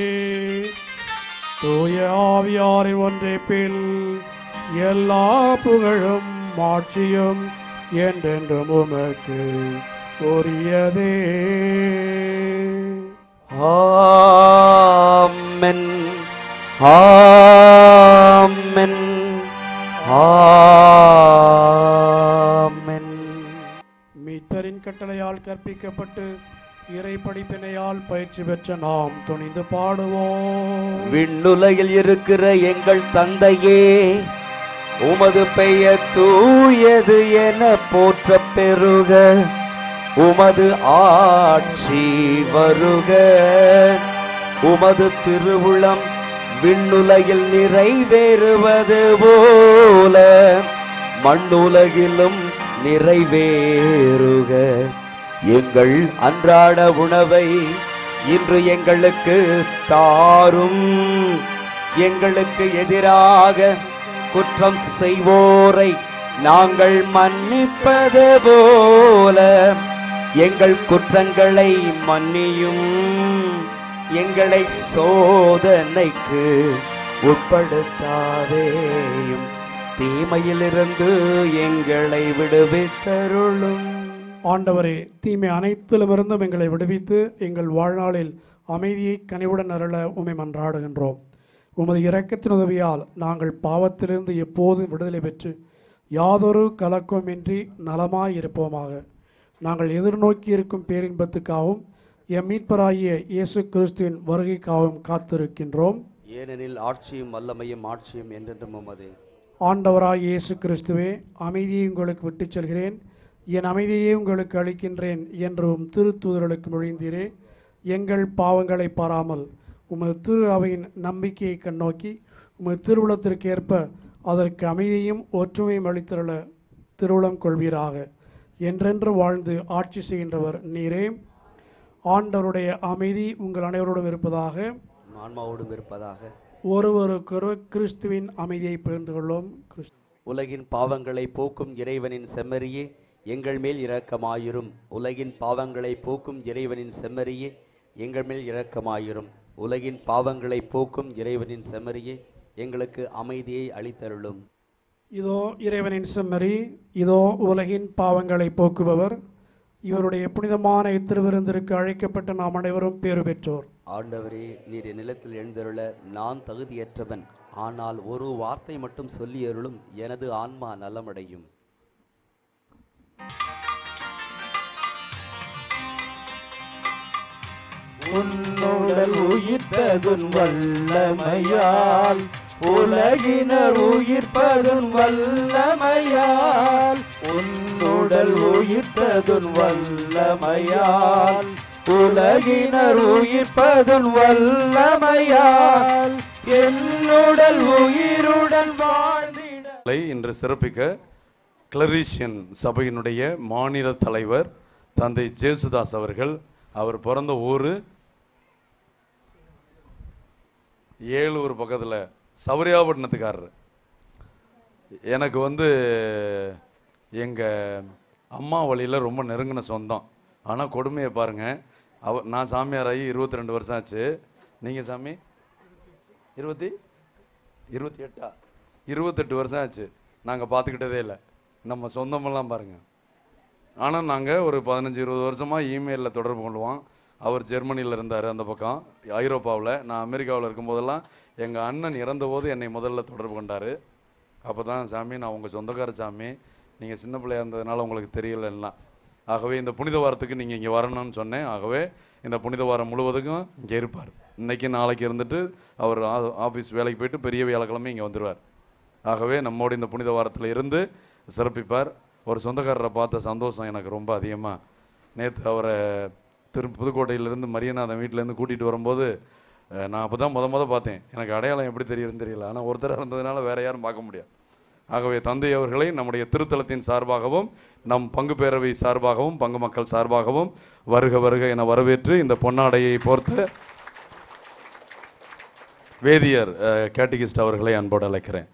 தூய ஆவியாரின் ஒன்றைப்பில் எல்லா புகழும் மாட்சியும் என்றென்றும் உமக்கு உரியதே ஆமென் ஆமென் ஆமென் மீட்பரின் கட்டளையால் கற்பிக்கப்பட்டு இறை படிப்பினையால் பயிற்சி பெற்ற நாம் துணிந்து பாடுவோம் விண்ணுலகில் இருக்கிற எங்கள் தந்தையே உமது பெயர் தூயது என போற்ற பெருக உமது ஆட்சி வருக உமது திருவுளம் விண்ணுலகில் நிறைவேறுவது போல மண்ணுலகிலும் நிறைவேறுக எங்கள் அன்றாட உணவை இன்று எங்களுக்கு தாரும் எங்களுக்கு எதிராக குற்றம் செய்வோரை நாங்கள் மன்னிப்பது போல எங்கள் குற்றங்களை மன்னியும் எங்களை சோதனைக்கு உட்படுத்தாதேயும் தீமையிலிருந்து எங்களை விடுவித்தருளும் ஆண்டவரே தீமை அனைத்திலுமிருந்தும் எங்களை விடுவித்து எங்கள் வாழ்நாளில் அமைதியை கனிவுடன் அருள உமை மன்றாடுகின்றோம் உமது இரக்கத்தின் உதவியால் நாங்கள் பாவத்திலிருந்து எப்போதும் விடுதலை பெற்று யாதொரு கலக்கமின்றி நலமாய் இருப்போமாக நாங்கள் எதிர்நோக்கி இருக்கும் பேரின்பத்துக்காகவும் எம் மீட்பராகிய இயேசு கிறிஸ்துவின் வருகைக்காகவும் காத்திருக்கின்றோம் ஏனெனில் ஆட்சியும் வல்லமையும் ஆட்சியும் என்றென்றும் உமது ஆண்டவராகிய இயேசு கிறிஸ்துவே அமைதியை உங்களுக்கு விட்டுச் செல்கிறேன் என் அமைதியை உங்களுக்கு அளிக்கின்றேன் என்றும் திருத்தூதர்களுக்கு மொழிந்தீரே எங்கள் பாவங்களை பாராமல் உமது திரு அவையின் நம்பிக்கையை கண்ணோக்கி உமது திருவுளத்திற்கு ஏற்ப அதற்கு அமைதியும் ஒற்றுமையும் அளித்தருள திருவுளம் கொள்வீராக என்றென்று வாழ்ந்து ஆட்சி செய்கின்றவர் நீரே ஆண்டவருடைய அமைதி உங்கள் அனைவரோடும் இருப்பதாக ஆன்மாவோடும் இருப்பதாக ஒருவருக்கொருவர் கிறிஸ்துவின் அமைதியை பகிர்ந்து கொள்வோம் கிறிஸ்து உலகின் பாவங்களை போக்கும் இறைவனின் செம்மறியே எங்கள் மேல் இரக்கமாயிரும் உலகின் பாவங்களை போக்கும் இறைவனின் செம்மறியே எங்கள் மேல் இரக்கமாயிரும் உலகின் பாவங்களை போக்கும் இறைவனின் செம்மறியே எங்களுக்கு அமைதியை அளித்தருளும் இதோ இறைவனின் செம்மறி இதோ உலகின் பாவங்களை போக்குபவர் இவருடைய புனிதமான இத்திருவிருந்திற்கு அழைக்கப்பட்ட நாம் அனைவரும் பேறு பெற்றோர் ஆண்டவரே நீர் என் நிலத்தில் எழுந்தருள நான் தகுதியற்றவன் ஆனால் ஒரு வார்த்தை மட்டும் சொல்லி அருளும் எனது ஆன்மா நலமடையும் உன்னுடல் உயிர்த்ததுன் வல்லமையால் உலகினர் உயிர்ப்பதுன் வல்லமையால் உன்னுடல் உயிர்த்ததுன் வல்லமையால் உலகினர் உயிர்ப்பதுன் வல்லமையால் என்னுடல் உயிருடன் வாழ்ந்திட லை இன்று சிறப்பிக்க கிளரீஷியன் சபையினுடைய மாநில தலைவர் தந்தை ஜேசுதாஸ் அவர்கள் அவர் பிறந்த ஊர் ஏலூர் பக்கத்தில் சௌரியாபட்டினத்துக்காரர் எனக்கு வந்து எங்கள் அம்மா வழியில் ரொம்ப நெருங்கின சொந்தம் ஆனால் கொடுமையை பாருங்கள் அவ நான் சாமியார் ஆகி இருபத்தி ரெண்டு வருஷம் ஆச்சு நீங்கள் சாமி இருபத்தி இருபத்தி எட்டா இருபத்தெட்டு வருஷம் ஆச்சு நாங்கள் பார்த்துக்கிட்டதே இல்லை நம்ம சொந்தமெல்லாம் பாருங்கள் ஆனால் நாங்கள் ஒரு பதினஞ்சு இருபது வருஷமாக இமெயிலில் தொடர்பு கொள்வோம் அவர் ஜெர்மனியில் இருந்தார் அந்த பக்கம் ஐரோப்பாவில் நான் அமெரிக்காவில் இருக்கும்போதெல்லாம் எங்கள் அண்ணன் இறந்தபோது என்னை முதல்ல தொடர்பு கொண்டார் அப்போ தான் சாமி நான் உங்கள் சொந்தக்கார சாமி நீங்கள் சின்ன பிள்ளையா இருந்ததுனால உங்களுக்கு தெரியலன்னா ஆகவே இந்த புனித வாரத்துக்கு நீங்கள் இங்கே வரணும்னு சொன்னேன் ஆகவே இந்த புனித வாரம் முழுவதுக்கும் இங்கே இருப்பார் இன்னைக்கு நாளைக்கு இருந்துட்டு அவர் ஆ- ஆஃபீஸ் வேலைக்கு போயிட்டு பெரிய வியாழக்கிழமை இங்கே வந்துடுவார் ஆகவே நம்மோடு இந்த புனித வாரத்தில் இருந்து சிறப்பிப்பார் ஒரு சொந்தக்காரரை பார்த்த சந்தோஷம் எனக்கு ரொம்ப அதிகமாக நேற்று அவரை திரு புதுக்கோட்டையிலேருந்து மரியநாதன் வீட்டிலேருந்து கூட்டிகிட்டு வரும்போது அஹ், நான் அப்போ தான் முத முத பார்த்தேன் எனக்கு அடையாளம் எப்படி தெரியுதுன்னு தெரியல ஆனால் ஒருத்தராக இருந்ததுனால வேற யாரும் பார்க்க முடியாது ஆகவே தந்தை அவர்களை நம்முடைய திருத்தலத்தின் சார்பாகவும் நம் பங்கு பேரவை சார்பாகவும் பங்கு மக்கள் சார்பாகவும் வருக வருக என வரவேற்று இந்த பொன்னாடையை போர்த்த வேதியர் அஹ், கேட்டகிஸ்ட் அவர்களை அன்போடு அழைக்கிறேன்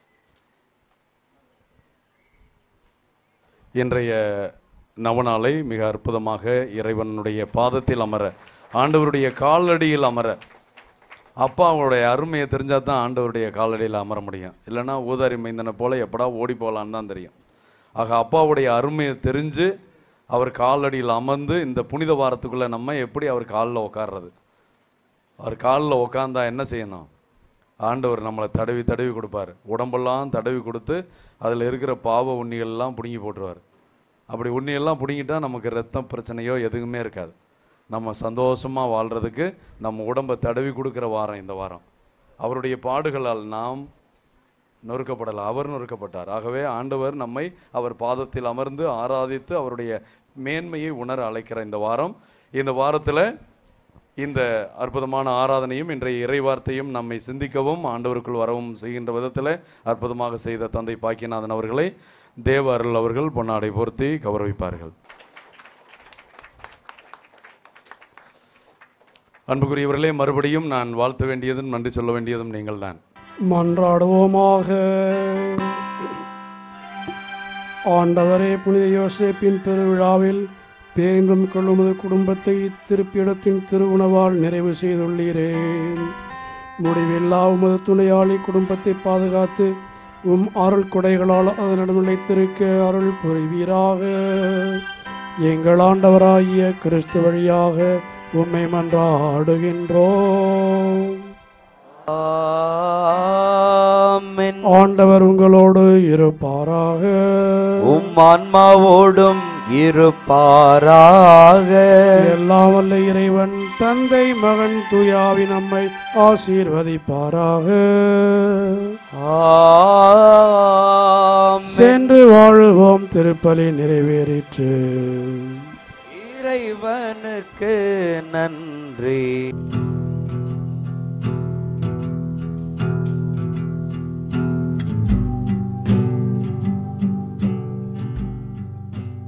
இன்றைய நவநாளை மிக அற்புதமாக இறைவனுடைய பாதத்தில் அமர ஆண்டவருடைய காலடியில் அமர அப்பாவுடைய அருமையை தெரிஞ்சால் தான் ஆண்டவருடைய காலடியில் அமர முடியும் இல்லைன்னா ஊதாரி மைந்தனை போல எப்படா ஓடி போகலான்னு தான் தெரியும் ஆக அப்பாவுடைய அருமையை தெரிஞ்சு அவர் காலடியில் அமர்ந்து இந்த புனித வாரத்துக்குள்ளே நம்ம எப்படி அவர் காலில் உட்கார்றது அவர் காலில் உட்காந்தா என்ன செய்யணும் ஆண்டவர் நம்மளை தடவி தடவி கொடுப்பார் உடம்பெல்லாம் தடவி கொடுத்து அதில் இருக்கிற பாவ உண்ணிகள்லாம் பிடுங்கி போட்டுருவார் அப்படி உண்ணியெல்லாம் பிடுங்கிட்டா நமக்கு ரத்தம் பிரச்சனையோ எதுவுமே இருக்காது நம்ம சந்தோஷமாக வாழ்கிறதுக்கு நம்ம உடம்பை தடவி கொடுக்குற வாரம் இந்த வாரம் அவருடைய பாடுகளால் நாம் நொறுக்கப்படலை அவர் நொறுக்கப்பட்டார் ஆகவே ஆண்டவர் நம்மை அவர் பாதத்தில் அமர்ந்து ஆராதித்து அவருடைய மேன்மையை உணர அழைக்கிற இந்த வாரம் இந்த வாரத்தில் இந்த அற்புதமான ஆராதனையும் இன்றைய இறைவார்த்தையும் நம்மை சிந்திக்கவும் ஆண்டவருக்குள் வரவும் செய்கின்ற விதத்தில் அற்புதமாக செய்த தந்தை பாக்கியநாதன் அவர்களை தேவ அருள் அவர்கள் பொன்னாடை பொருத்தி கௌரவிப்பார்கள் அன்புக்குரியவர்களே மறுபடியும் நான் வாழ்த்த வேண்டியதும் நன்றி சொல்ல வேண்டியதும் நீங்கள்தான் மன்றாடுவோமாக ஆண்டவரே புனித யோசேப்பின் பெருவிழாவில் பேரின்பம் கொள்ளுமது குடும்பத்தை திருப்பிடத்தின் திருவுணவால் நிறைவு செய்துள்ளீரே முடிவில்லா உமது துணையாளி குடும்பத்தை பாதுகாத்து உம் அருள் கொடைகளால் அதனிடம் நிலைத்திருக்க அருள் புரிவீராக எங்கள் ஆண்டவராகிய கிறிஸ்து வழியாக உம்மை மன்றாடுகின்றோம் ஆமென். ஆண்டவர் உங்களோடு இருப்பாராக உம் ஆன்மாவோடும் இருப்பாராக எல்லாம் வல்ல இறைவன் தந்தை மகன் தூயாவி நம்மை ஆசீர்வதிப்பாராக ஆமென். சென்று வாழுவோம் திருப்பலி நிறைவேறிற்று இறைவனுக்கு நன்றி